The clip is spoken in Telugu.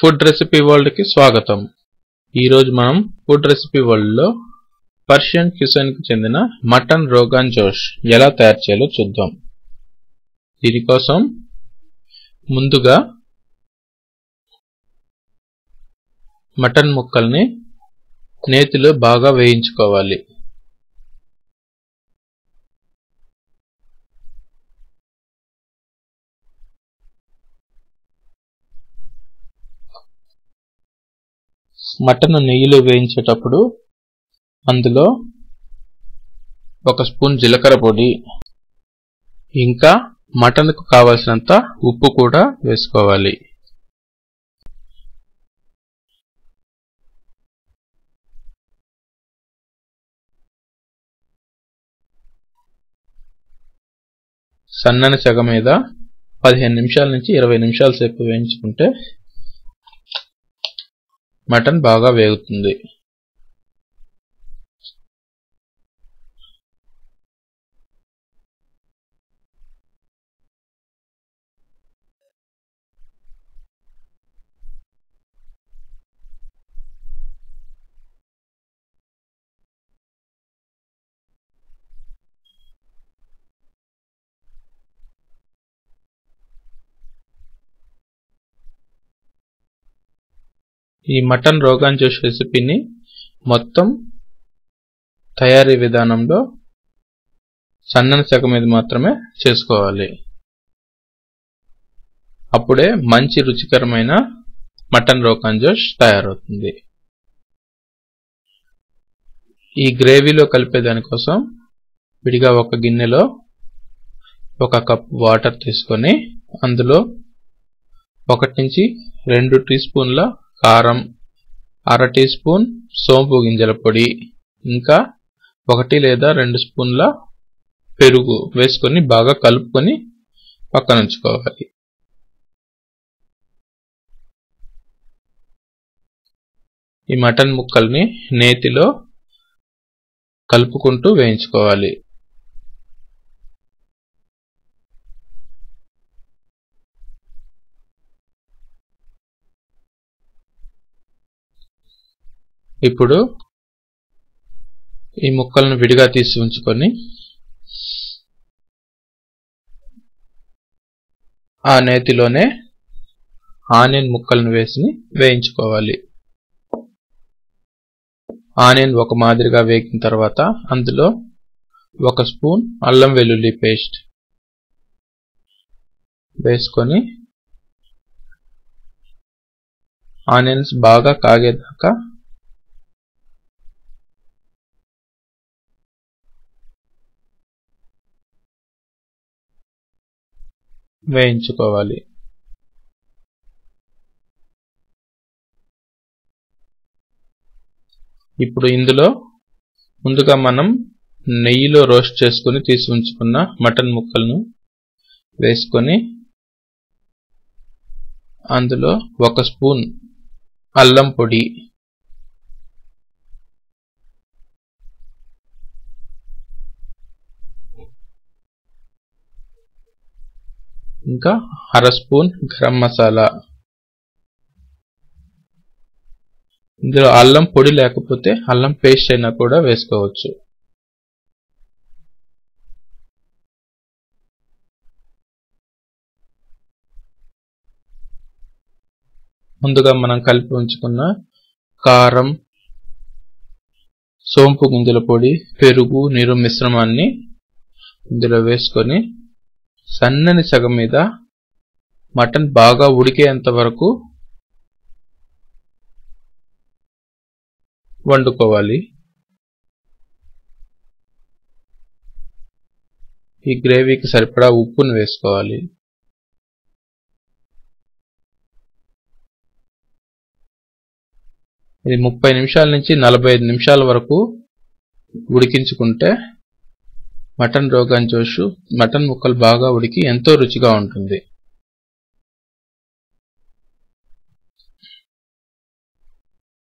ఫుడ్ రెసిపీ వరల్డ్కి స్వాగతం ఈరోజు మనం ఫుడ్ రెసిపీ వరల్డ్లో పర్షియన్ క్యూసన్కి చెందిన మటన్ రోగాన్ జోష్ ఎలా తయారు చేయాలో చూద్దాం దీనికోసం ముందుగా మటన్ ముక్కల్ని నేతిలో బాగా వేయించుకోవాలి మటన్ నెయ్యిలో వేయించేటప్పుడు అందులో ఒక స్పూన్ జీలకర్ర పొడి ఇంకా మటన్కు కావలసినంత ఉప్పు కూడా వేసుకోవాలి సన్నని సెగ మీద పదిహేను నిమిషాల నుంచి ఇరవై నిమిషాల సేపు వేయించుకుంటే మటన్ బాగా వేగుతుంది ఈ మటన్ రోగాన్ జోష్ రెసిపీని మొత్తం తయారీ విధానంలో సన్నని సెగ మీద మాత్రమే చేసుకోవాలి అప్పుడే మంచి రుచికరమైన మటన్ రోగాన్ జోష్ తయారవుతుంది ఈ గ్రేవీలో కలిపే దానికోసం విడిగా ఒక గిన్నెలో ఒక కప్ వాటర్ తీసుకొని అందులో ఒకటి నుంచి రెండు టీ స్పూన్ల కారం అర టీ స్పూన్ సోంపు గింజల పొడి ఇంకా ఒకటి లేదా రెండు స్పూన్ల పెరుగు వేసుకొని బాగా కలుపుకొని పక్కనుంచుకోవాలి ఈ మటన్ ముక్కల్ని నేతిలో కలుపుకుంటూ వేయించుకోవాలి ఇప్పుడు ఈ ముక్కలను విడిగా తీసి ఉంచుకొని ఆ నేతిలోనే ఆనియన్ ముక్కలను వేసి వేయించుకోవాలి ఆనియన్ ఒక మాదిరిగా వేగిన తర్వాత అందులో ఒక స్పూన్ అల్లం వెల్లుల్లి పేస్ట్ వేసుకొని ఆనియన్స్ బాగా కాగేదాకా వేయించుకోవాలి ఇప్పుడు ఇందులో ముందుగా మనం నెయ్యిలో రోస్ట్ చేసుకుని తీసి ఉంచుకున్న మటన్ ముక్కలను వేసుకొని అందులో ఒక స్పూన్ అల్లం పొడి ఇంకా అర స్పూన్ గరం మసాలా ఇందులో అల్లం పొడి లేకపోతే అల్లం పేస్ట్ అయినా కూడా వేసుకోవచ్చు ముందుగా మనం కలిపి ఉంచుకున్న కారం సోంపు గింజల పొడి పెరుగు నీరు మిశ్రమాన్ని ఇందులో వేసుకొని సన్నని సగం మీద మటన్ బాగా ఉడికేంత వరకు వండుకోవాలి ఈ గ్రేవీకి సరిపడా ఉప్పును వేసుకోవాలి ఇది ముప్పై నిమిషాల నుంచి నలభై ఐదు నిమిషాల వరకు ఉడికించుకుంటే మటన్ రోగాన్ జోషు మటన్ ముక్కలు బాగా ఉడికి ఎంతో రుచిగా ఉంటుంది